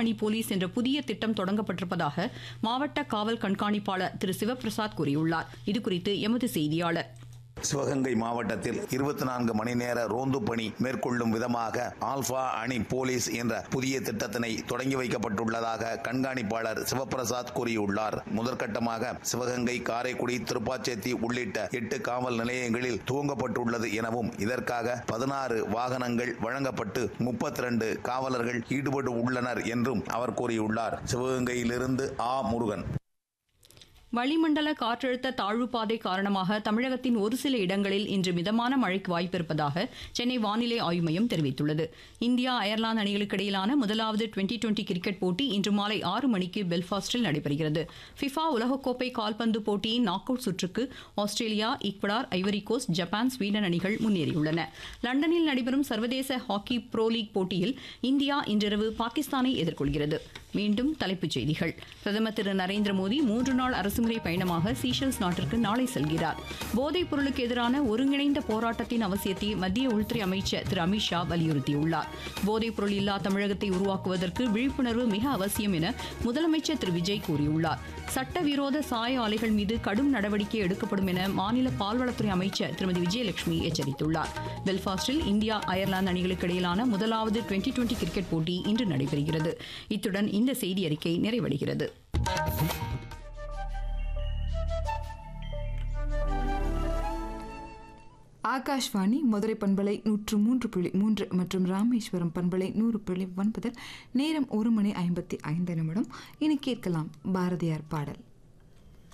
அணி போலீஸ் என்ற புதிய திட்டம் தொடங்கப்பட்டிருப்பதாக மாவட்ட காவல் கண்காணிப்பாளர் திரு சிவபிரசாத் கூறியுள்ளார் இதுகுறித்து எமது செய்தியாளர் சிவகங்கை மாவட்டத்தில் இருபத்தி நான்கு மணி நேர ரோந்து பணி மேற்கொள்ளும் விதமாக ஆல்பா அணி போலீஸ் என்ற புதிய திட்டத்தினை தொடங்கி வைக்கப்பட்டுள்ளதாக கண்காணிப்பாளர் சிவபிரசாத் கூறியுள்ளார் முதற்கட்டமாக சிவகங்கை காரைக்குடி திருப்பாச்சேத்தி உள்ளிட்ட எட்டு காவல் நிலையங்களில் துவங்கப்பட்டுள்ளது எனவும் இதற்காக பதினாறு வாகனங்கள் வழங்கப்பட்டு முப்பத்தி ரெண்டு காவலர்கள் ஈடுபட்டு உள்ளனர் என்றும் அவர் கூறியுள்ளார் சிவகங்கையிலிருந்து ஆ முருகன் வளிமண்டல காற்றழுத்த தாழ்வு பாதை காரணமாக தமிழகத்தின் ஒரு சில இடங்களில் இன்று மிதமான மழைக்கு வாய்ப்பிருப்பதாக சென்னை வானிலை ஆய்வு மையம் தெரிவித்துள்ளது இந்தியா அயர்லாந்து அணிகளுக்கு இடையிலான முதலாவது டுவெண்டி டுவெண்டி கிரிக்கெட் போட்டி இன்று மாலை ஆறு மணிக்கு பெல்ஃபாஸ்டில் நடைபெறுகிறது ஃபிஃபா உலகக்கோப்பை கால்பந்து போட்டியின் நாக் அவுட் சுற்றுக்கு Australia Ecuador Ivory Coast Japan Sweden அணிகள் முன்னேறியுள்ளன லண்டனில் நடைபெறும் சர்வதேச ஹாக்கி ப்ரோ லீக் போட்டியில் இந்தியா இன்றிரவு பாகிஸ்தானை எதிர்கொள்கிறது மீண்டும் தலைப்புச் செய்திகள் பிரதமர் திரு நரேந்திர மோடி மூன்று நாள் அரசுமுறை பயணமாக சீஷல்ஸ் நாட்டிற்கு நாளை செல்கிறார் போதைப் பொருளுக்கு எதிரான ஒருங்கிணைந்த போராட்டத்தின் அவசியத்தை மத்திய உள்துறை அமைச்சர் திரு அமித்ஷா வலியுறுத்தியுள்ளார் போதைப் பொருள் இல்லா தமிழகத்தை உருவாக்குவதற்கு விழிப்புணர்வு மிக அவசியம் என முதலமைச்சர் திரு விஜய் கூறியுள்ளார் சட்டவிரோத சாய ஆலைகள் மீது கடும் நடவடிக்கை எடுக்கப்படும் என மாநில பால்வளத்துறை அமைச்சர் திருமதி விஜயலட்சுமி எச்சரித்துள்ளார் பெல்ஃபாஸ்டில் இந்தியா அயர்லாந்து அணிகளுக்கு இடையிலான முதலாவது டுவெண்டி டுவெண்டி கிரிக்கெட் போட்டி இன்று நடைபெறுகிறது இத்துடன் இந்த செய்தி அறிக்கை நிறைவடைகிறது ஆகாஷ்வாணி மதுரை பண்பலை நூற்று மூன்று புள்ளி மூன்று மற்றும் ராமேஸ்வரம் பண்பலை நூறு புள்ளி ஒன்பதில் நேரம் ஒரு மணி ஐம்பத்தி ஐந்து நிமிடம் இனி கேட்கலாம் பாரதியார் பாடல்